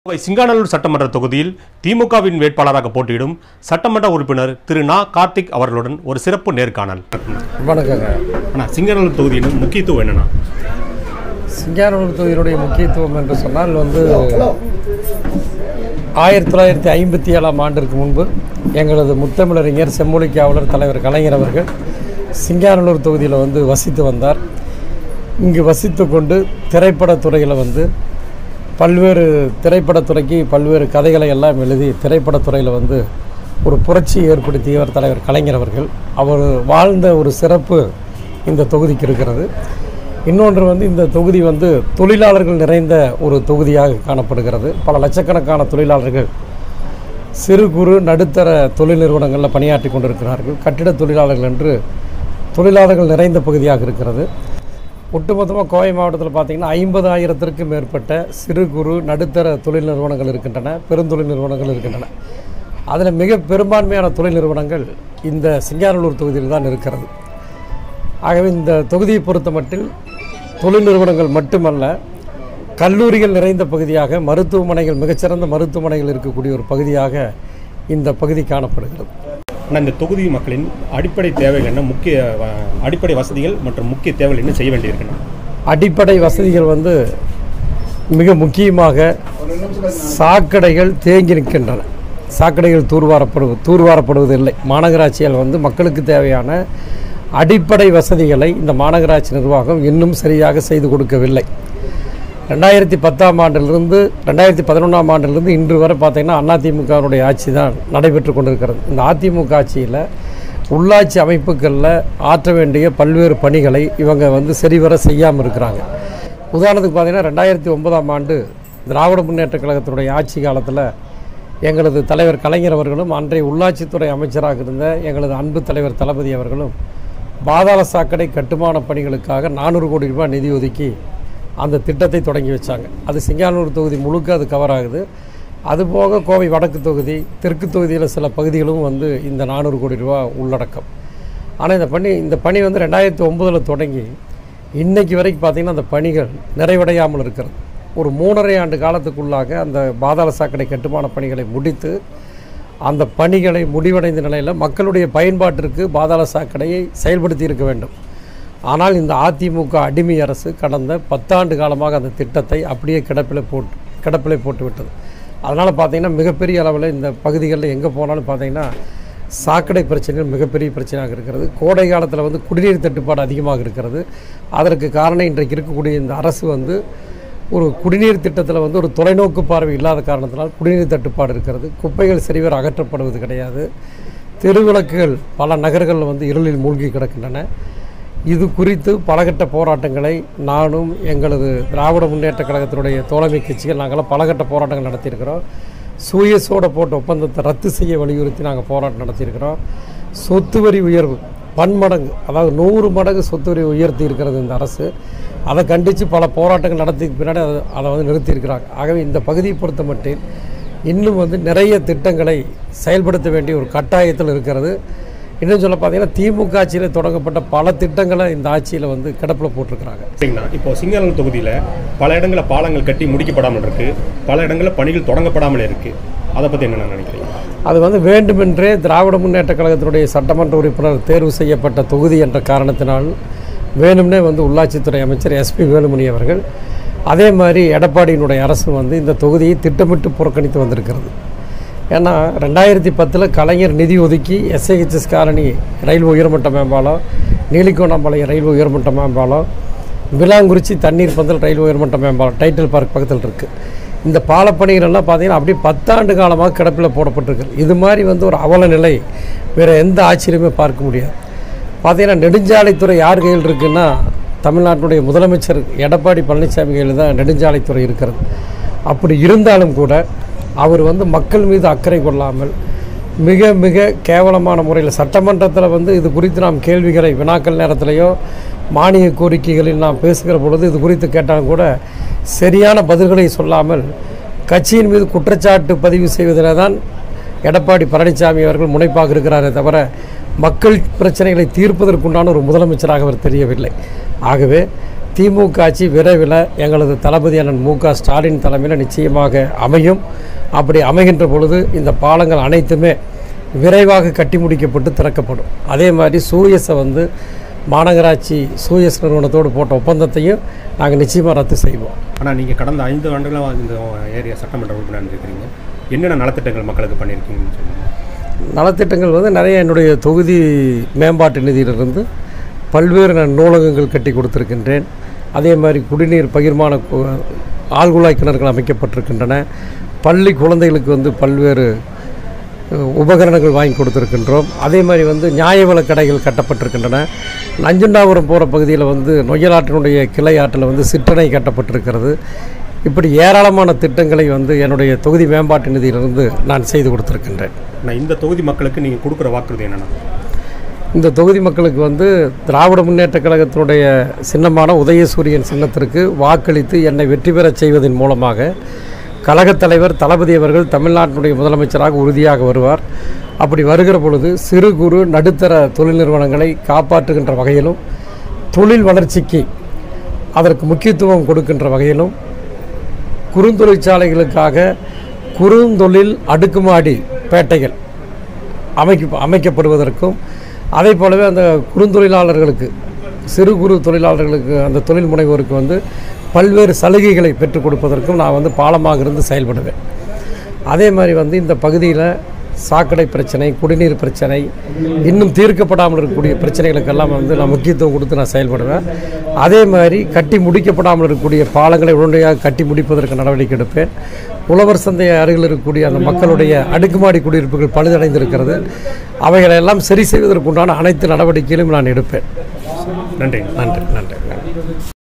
கோவை சிங்காநல்லூர் சட்டமன்ற தொகுதியில் திமுகவின் வேட்பாளராக போட்டியிடும் சட்டமன்ற உறுப்பினர் திரு நா கார்த்திக் அவர்களுடன் ஒரு சிறப்பு நேர்காணல் வணக்கங்க ஆனால் சிங்காநல்லூர் தொகுதியின் முக்கியத்துவம் என்னன்னா சிங்கானூர் தொகுதியினுடைய முக்கியத்துவம் என்று சொன்னால் வந்து ஆயிரத்தி தொள்ளாயிரத்தி ஐம்பத்தி ஏழாம் ஆண்டிற்கு முன்பு எங்களது முத்தமிழறிஞர் செம்மொழி காவலர் தலைவர் கலைஞர் அவர்கள் சிங்கானல்லூர் தொகுதியில் வந்து வசித்து வந்தார் இங்கு வசித்து கொண்டு திரைப்படத்துறையில் வந்து பல்வேறு திரைப்படத்துறைக்கு பல்வேறு கதைகளை எல்லாம் எழுதி திரைப்படத்துறையில் வந்து ஒரு புரட்சி ஏற்படுத்தியவர் தலைவர் கலைஞர் அவர்கள் அவர் வாழ்ந்த ஒரு சிறப்பு இந்த தொகுதிக்கு இருக்கிறது இன்னொன்று வந்து இந்த தொகுதி வந்து தொழிலாளர்கள் நிறைந்த ஒரு தொகுதியாக காணப்படுகிறது பல லட்சக்கணக்கான தொழிலாளர்கள் சிறு குறு நடுத்தர தொழில் நிறுவனங்களில் பணியாற்றி கொண்டிருக்கிறார்கள் கட்டிட தொழிலாளர்கள் என்று தொழிலாளர்கள் நிறைந்த பகுதியாக இருக்கிறது ஒட்டுமொத்தமாக கோவை மாவட்டத்தில் பார்த்திங்கன்னா ஐம்பதாயிரத்திற்கும் மேற்பட்ட சிறு குறு நடுத்தர தொழில் நிறுவனங்கள் இருக்கின்றன பெருந்தொழில் நிறுவனங்கள் இருக்கின்றன அதில் மிக பெரும்பான்மையான தொழில் நிறுவனங்கள் இந்த சிங்காரலூர் தொகுதியில் தான் இருக்கிறது ஆகவே இந்த தொகுதியை பொறுத்த மட்டில் தொழில் நிறுவனங்கள் மட்டுமல்ல கல்லூரிகள் நிறைந்த பகுதியாக மருத்துவமனைகள் மிகச்சிறந்த மருத்துவமனைகள் இருக்கக்கூடிய ஒரு பகுதியாக இந்த பகுதி காணப்படுகிறது ஆனால் இந்த தொகுதி மக்களின் அடிப்படை தேவைகள் என்ன முக்கிய வ- அடிப்படை வசதிகள் மற்றும் முக்கிய தேவைகள் என்ன செய்ய வேண்டியிருக்குன்னா அடிப்படை வசதிகள் வந்து மிக முக்கியமாக சாக்கடைகள் தேங்கி நிற்கின்றன சாக்கடைகள் தூர்வாரப்படுவது தூர்வாரப்படுவதில்லை மாநகராட்சியால் வந்து மக்களுக்கு தேவையான அடிப்படை வசதிகளை இந்த மாநகராட்சி நிர்வாகம் இன்னும் சரியாக செய்து கொடுக்கவில்லை ரெண்டாயிரத்தி பத்தாம் ஆண்டிலிருந்து ரெண்டாயிரத்தி பதினொன்றாம் ஆண்டிலிருந்து இன்று வரை பார்த்தீங்கன்னா அதிமுகவுடைய ஆட்சி தான் நடைபெற்று கொண்டிருக்கிறது இந்த அதிமுக ஆட்சியில் உள்ளாட்சி அமைப்புகளில் ஆற்ற வேண்டிய பல்வேறு பணிகளை இவங்க வந்து சரிவர செய்யாமல் இருக்கிறாங்க உதாரணத்துக்கு பார்த்தீங்கன்னா ரெண்டாயிரத்தி ஒன்பதாம் ஆண்டு திராவிட முன்னேற்றக் கழகத்தினுடைய ஆட்சி காலத்தில் எங்களது தலைவர் கலைஞர் அவர்களும் அன்றைய உள்ளாட்சித்துறை அமைச்சராக இருந்த எங்களது அன்பு தலைவர் தளபதி அவர்களும் பாதாள சாக்கடை கட்டுமான பணிகளுக்காக நானூறு கோடி ரூபாய் நிதி ஒதுக்கி அந்த திட்டத்தை தொடங்கி வச்சாங்க அது சிங்கானூர் தொகுதி முழுக்க அது கவர் ஆகுது அதுபோக கோவை வடக்கு தொகுதி தெற்கு தொகுதியில் சில பகுதிகளும் வந்து இந்த நானூறு கோடி ரூபா உள்ளடக்கம் ஆனால் இந்த பணி இந்த பணி வந்து ரெண்டாயிரத்தி ஒம்பதில் தொடங்கி இன்னைக்கு வரைக்கும் பார்த்திங்கன்னா அந்த பணிகள் நிறைவடையாமல் இருக்கிறது ஒரு மூணரை ஆண்டு காலத்துக்குள்ளாக அந்த பாதாள சாக்கடை கட்டுமான பணிகளை முடித்து அந்த பணிகளை முடிவடைந்த நிலையில் மக்களுடைய பயன்பாட்டிற்கு பாதாள சாக்கடையை செயல்படுத்தி இருக்க வேண்டும் ஆனால் இந்த அதிமுக அடிமை அரசு கடந்த பத்தாண்டு காலமாக அந்த திட்டத்தை அப்படியே கிடப்பில் போட்டு கிடப்பிலே போட்டு விட்டது அதனால் பார்த்தீங்கன்னா மிகப்பெரிய அளவில் இந்த பகுதிகளில் எங்கே போனாலும் பார்த்தீங்கன்னா சாக்கடை பிரச்சனைகள் மிகப்பெரிய பிரச்சனையாக இருக்கிறது கோடை காலத்தில் வந்து குடிநீர் தட்டுப்பாடு அதிகமாக இருக்கிறது அதற்கு காரணம் இன்றைக்கு இருக்கக்கூடிய இந்த அரசு வந்து ஒரு குடிநீர் திட்டத்தில் வந்து ஒரு தொலைநோக்கு பார்வை இல்லாத காரணத்தினால் குடிநீர் தட்டுப்பாடு இருக்கிறது குப்பைகள் சரிவர அகற்றப்படுவது கிடையாது தெருவிளக்குகள் பல நகர்களில் வந்து இருளில் மூழ்கி கிடக்கின்றன இது குறித்து பலகட்ட போராட்டங்களை நானும் எங்களது திராவிட முன்னேற்ற கழகத்தினுடைய தோழமை கட்சிகள் நாங்களாம் பலகட்ட போராட்டங்கள் நடத்தியிருக்கிறோம் சூயஸோட போட்ட ஒப்பந்தத்தை ரத்து செய்ய வலியுறுத்தி நாங்கள் போராட்டம் நடத்தியிருக்கிறோம் சொத்து வரி உயர்வு பன்மடங்கு அதாவது நூறு மடங்கு சொத்து வரி உயர்த்தி இருக்கிறது இந்த அரசு அதை கண்டித்து பல போராட்டங்கள் நடத்தி பின்னாடி அதை அதை வந்து நிறுத்தியிருக்கிறாங்க ஆகவே இந்த பகுதியை பொறுத்த மட்டில் இன்னும் வந்து நிறைய திட்டங்களை செயல்படுத்த வேண்டிய ஒரு கட்டாயத்தில் இருக்கிறது இன்னும் சொல்ல பார்த்தீங்கன்னா திமுக ஆட்சியில் தொடங்கப்பட்ட பல திட்டங்களை இந்த ஆட்சியில் வந்து கிடப்பில் போட்டிருக்கிறாங்க சரிங்கண்ணா இப்போ சிங்காநல்லூர் தொகுதியில் பல இடங்களில் பாலங்கள் கட்டி முடிக்கப்படாமல் இருக்கு பல இடங்களில் பணிகள் தொடங்கப்படாமல் இருக்கு அதை பற்றி என்ன நினைக்கிறீங்க அது வந்து வேண்டுமென்றே திராவிட முன்னேற்ற கழகத்தினுடைய சட்டமன்ற உறுப்பினர் தேர்வு செய்யப்பட்ட தொகுதி என்ற காரணத்தினால் வேணும்னே வந்து உள்ளாட்சித்துறை அமைச்சர் எஸ்பி வேலுமணி அவர்கள் அதே மாதிரி எடப்பாடியினுடைய அரசு வந்து இந்த தொகுதியை திட்டமிட்டு புறக்கணித்து வந்திருக்கிறது ஏன்னா ரெண்டாயிரத்தி பத்தில் கலைஞர் நிதி ஒதுக்கி எஸ்ஐஹெச்எஸ் காலனி ரயில்வே உயர்மட்ட மேம்பாலம் நீலிகோணாம்பாளையம் ரயில்வே உயர்மட்ட மேம்பாலம் விலாங்குறிச்சி தண்ணீர் பந்தல் ரயில்வே உயர்மட்ட மேம்பாலம் டைட்டில் பார்க் பக்கத்தில் இருக்குது இந்த பாலப்பணிகள் எல்லாம் பார்த்தீங்கன்னா அப்படியே பத்தாண்டு காலமாக கிடப்பில் போடப்பட்டிருக்கு இது மாதிரி வந்து ஒரு அவல நிலை வேறு எந்த ஆட்சியிலுமே பார்க்க முடியாது பார்த்தீங்கன்னா நெடுஞ்சாலைத்துறை யார் கையில் இருக்குன்னா தமிழ்நாட்டுடைய முதலமைச்சர் எடப்பாடி பழனிசாமி கையில் தான் நெடுஞ்சாலைத்துறை இருக்கிறது அப்படி இருந்தாலும் கூட அவர் வந்து மக்கள் மீது அக்கறை கொள்ளாமல் மிக மிக கேவலமான முறையில் சட்டமன்றத்தில் வந்து இது குறித்து நாம் கேள்விகளை வினாக்கள் நேரத்திலேயோ மானிய கோரிக்கைகளில் நாம் பேசுகிற பொழுது இது குறித்து கேட்டாலும் கூட சரியான பதில்களை சொல்லாமல் கட்சியின் மீது குற்றச்சாட்டு பதிவு செய்வதில் தான் எடப்பாடி பழனிசாமி அவர்கள் முனைப்பாக இருக்கிறாரே தவிர மக்கள் பிரச்சனைகளை தீர்ப்பதற்குண்டான ஒரு முதலமைச்சராக அவர் தெரியவில்லை ஆகவே திமுக ஆட்சி விரைவில் எங்களது தளபதி அண்ணன் மு க ஸ்டாலின் தலைமையில் நிச்சயமாக அமையும் அப்படி அமைகின்ற பொழுது இந்த பாலங்கள் அனைத்துமே விரைவாக கட்டி முடிக்கப்பட்டு திறக்கப்படும் அதே மாதிரி சூயஸை வந்து மாநகராட்சி சூயஸ் நிறுவனத்தோடு போட்ட ஒப்பந்தத்தையும் நாங்கள் நிச்சயமாக ரத்து செய்வோம் ஆனால் நீங்கள் கடந்த ஐந்து ஆண்டுகளாக இந்த ஏரியா சட்டமன்ற உறுப்பினர் இருக்கிறீங்க என்னென்ன நலத்திட்டங்கள் மக்களுக்கு பண்ணியிருக்கீங்கன்னு சொல்லுங்கள் நலத்திட்டங்கள் வந்து நிறைய என்னுடைய தொகுதி மேம்பாட்டு நிதியிலிருந்து பல்வேறு நான் நூலகங்கள் கட்டி கொடுத்துருக்கின்றேன் அதே மாதிரி குடிநீர் பகிர்மான கு- ஆழ்குழாய் கிணறுகள் அமைக்கப்பட்டிருக்கின்றன பள்ளி குழந்தைகளுக்கு வந்து பல்வேறு அஹ், உபகரணங்கள் வாங்கி கொடுத்துருக்கின்றோம் அதே மாதிரி வந்து நியாய விலைக் கடைகள் கட்டப்பட்டிருக்கின்றன நஞ்சுண்டாபுரம் போகிற பகுதியில் வந்து நொய்யலாற்றினுடைய கிளை ஆற்றில் வந்து சிற்றணை கட்டப்பட்டிருக்கிறது இப்படி ஏராளமான திட்டங்களை வந்து என்னுடைய தொகுதி மேம்பாட்டு நிதியிலிருந்து நான் செய்து கொடுத்துருக்கின்றேன் ஆனால் இந்த தொகுதி மக்களுக்கு நீங்கள் கொடுக்குற வாக்குறுதி என்னென்னா இந்த தொகுதி மக்களுக்கு வந்து திராவிட முன்னேற்றக் கழகத்தினுடைய சின்னமான உதயசூரியன் சின்னத்திற்கு வாக்களித்து என்னை வெற்றி பெறச் செய்வதன் மூலமாக கழகத் தலைவர் தளபதி அவர்கள் தமிழ்நாட்டினுடைய முதலமைச்சராக உறுதியாக வருவார் அப்படி வருகிற பொழுது சிறு குறு நடுத்தர தொழில் நிறுவனங்களை காப்பாற்றுகின்ற வகையிலும் தொழில் வளர்ச்சிக்கு அதற்கு முக்கியத்துவம் கொடுக்கின்ற வகையிலும் குறுந்தொழிற்சாலைகளுக்காக குறுந்தொழில் அடுக்குமாடி பேட்டைகள் அமைக்க அமைக்கப்படுவதற்கும் அதே போலவே அந்த குறுந்தொழிலாளர்களுக்கு சிறு குறு தொழிலாளர்களுக்கு அந்த தொழில் முனைவோருக்கு வந்து பல்வேறு சலுகைகளை பெற்றுக் கொடுப்பதற்கும் நான் வந்து பாலமாக இருந்து செயல்படுவேன் அதே மாதிரி வந்து இந்த பகுதியில் சாக்கடை பிரச்சனை குடிநீர் பிரச்சனை இன்னும் தீர்க்கப்படாமல் இருக்கக்கூடிய பிரச்சனைகளுக்கெல்லாம் வந்து நான் முக்கியத்துவம் கொடுத்து நான் செயல்படுவேன் அதே மாதிரி கட்டி முடிக்கப்படாமல் இருக்கக்கூடிய பாலங்களை உடனடியாக கட்டி முடிப்பதற்கு நடவடிக்கை எடுப்பேன் உழவர் சந்தை அருகில் இருக்கக்கூடிய அந்த மக்களுடைய அடுக்குமாடி குடியிருப்புகள் பழுதடைந்திருக்கிறது அவைகளை எல்லாம் சரி செய்வதற்குண்டான அனைத்து நடவடிக்கைகளையும் நான் எடுப்பேன் நன்றி நன்றி நன்றி